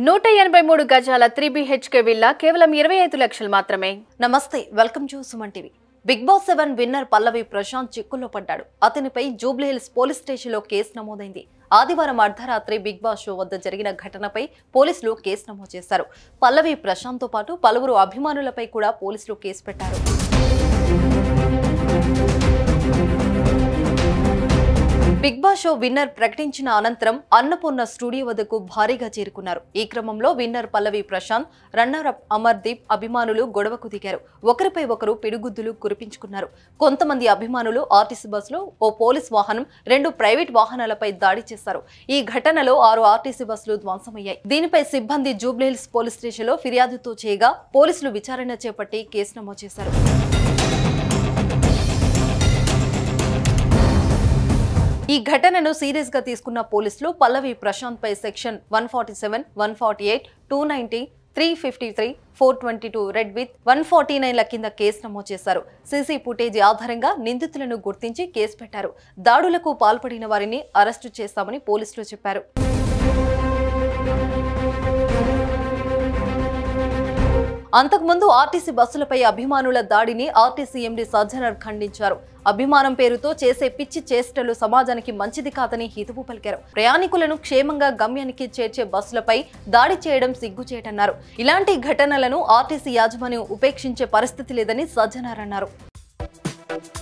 నూట ఎనభై మూడు గజాల త్రీ బిహెచ్కే విల్లా కేవలం ఇరవై ఐదు లక్షలు మాత్రమే నమస్తే welcome to Suman TV Bigg Boss seven winner Pallavi Prashanth చిక్కుల్లో పడ్డాడు అతనిపై జూబ్లీహిల్స్ పోలీస్ స్టేషన్లో కేసు నమోదైంది ఆదివారం అర్ధరాత్రి బిగ్ బాస్ షో వద్ద జరిగిన ఘటనపై పోలీసులు కేసు నమోదు చేశారు పల్లవి ప్రశాంత్తో పాటు పలువురు అభిమానులపై కూడా పోలీసులు కేసు పెట్టారు బిగ్ బాస్ షో విన్నర్ ప్రకటించిన అనంతరం అన్నపూర్ణ స్టూడియో వద్దకు భారీగా చేరుకున్నారు ఈ క్రమంలో winner Pallavi Prashanth runner up Amardeep అభిమానులు గొడవకు దిగారు ఒకరిపై ఒకరు పిడుగుద్దులు కురిపించుకున్నారు కొంతమంది అభిమానులు ఆర్టీసీ బస్సులో ఓ పోలీస్ వాహనం రెండు ప్రైవేట్ వాహనాలపై దాడి చేశారు ఈ ఘటనలో ఆరు ఆర్టీసీ బస్సులు ధ్వంసమయ్యాయి దీనిపై సిబ్బంది జూబ్లీహిల్స్ పోలీస్ స్టేషన్లో ఫిర్యాదుతో చేయగా పోలీసులు విచారణ చేపట్టి కేసు నమోదు చేశారు ఈ ఘటనను సీరియస్ గా తీసుకున్న పోలీసులు పల్లవి ప్రశాంత్ పై section one forty seven one forty eight two ninety three fifty three four twenty two read with one forty నైన్ల కింద కేసు నమోదు చేశారు సీసీ ఫుటేజ్ ఆధారంగా నిందితులను గుర్తించి కేసు పెట్టారు దాడులకు పాల్పడిన వారిని అరెస్టు చేస్తామని పోలీసులు చెప్పారు అంతకుముందు ఆర్టీసీ బస్సులపై అభిమానుల దాడిని ఆర్టీసీ ఎండీ సజ్జనర్ ఖండించారు అభిమానం పేరుతో చేసే పిచ్చి చేష్టలు సమాజానికి మంచిది కాదని హితవు పలికారు ప్రయాణికులను క్షేమంగా గమ్యానికి చేర్చే బస్సులపై దాడి చేయడం సిగ్గుచేటన్నారు ఇలాంటి ఘటనలను ఆర్టీసీ యాజమాన్యం ఉపేక్షించే పరిస్థితి లేదని సజ్జనర్ అన్నారు